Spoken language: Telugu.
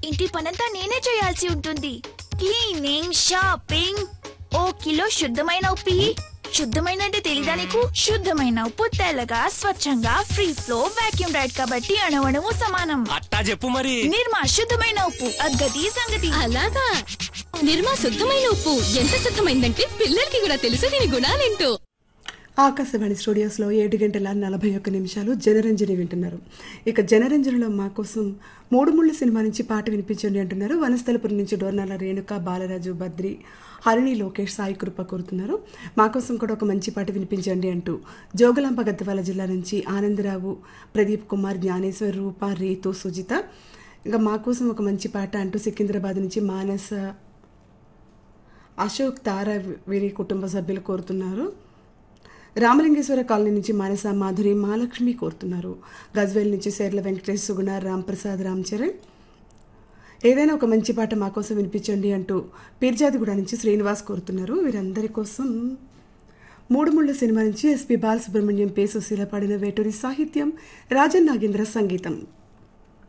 ఇంటి పనంతా నేనే చేయాల్సి ఉంటుంది క్లీనింగ్ షాపింగ్ ఓ కిలో శుద్ధమైన ఉప్పి శుద్ధమైన అంటే తెలీదా నీకు శుద్ధమైన ఉప్పు తెల్లగా స్వచ్ఛంగా ఫ్రీ ఫ్లో వాక్యూమ్ రైడ్ కాబట్టి అణవణము సమానం అట్టా చెప్పు మరి నిర్మా శుద్ధమైన ఉప్పు అద్గతి సంగతి అలాగా నిర్మా శుద్ధమైన ఉప్పు ఎంత శుద్ధమైందంటే పిల్లలకి కూడా తెలుసు దీని గుణాలేంటో ఆకాశవాణి స్టూడియోస్లో ఏడు గంటల నలభై ఒక్క నిమిషాలు జనరంజని వింటున్నారు ఇక జనరంజనిలో మా కోసం మూడు ముళ్ళు సినిమా నుంచి పాట వినిపించండి అంటున్నారు వనస్థలపురం నుంచి డోర్నాల రేణుక బాలరాజు బద్రి హరిణి లోకేష్ సాయి కృప కోరుతున్నారు మా కోసం కూడా ఒక మంచి పాట వినిపించండి అంటూ జోగులాంబ గద్వాల జిల్లా నుంచి ఆనందరావు ప్రదీప్ కుమార్ జ్ఞానేశ్వర్ రూప రీతు సుజిత ఇంకా మా కోసం ఒక మంచి పాట అంటూ సికింద్రాబాద్ నుంచి మానస అశోక్ తారా వీరి కుటుంబ సభ్యులు కోరుతున్నారు రామలింగేశ్వర కాలనీ నుంచి మానస మాధురి మహాలక్ష్మి కోరుతున్నారు గజ్వేల్ నుంచి శేర్ల వెంకటేష్ సుగుణ రాంప్రసాద్ రామ్ చరణ్ ఏదైనా ఒక మంచి పాట మా కోసం వినిపించండి అంటూ పీర్జాదిగూడ నుంచి శ్రీనివాస్ కోరుతున్నారు వీరందరి కోసం మూడు ముళ్ళ సినిమా నుంచి ఎస్పి బాలసుబ్రహ్మణ్యం పే సుశీల పాడిన వేటూరి సాహిత్యం రాజన్ నాగేంద్ర సంగీతం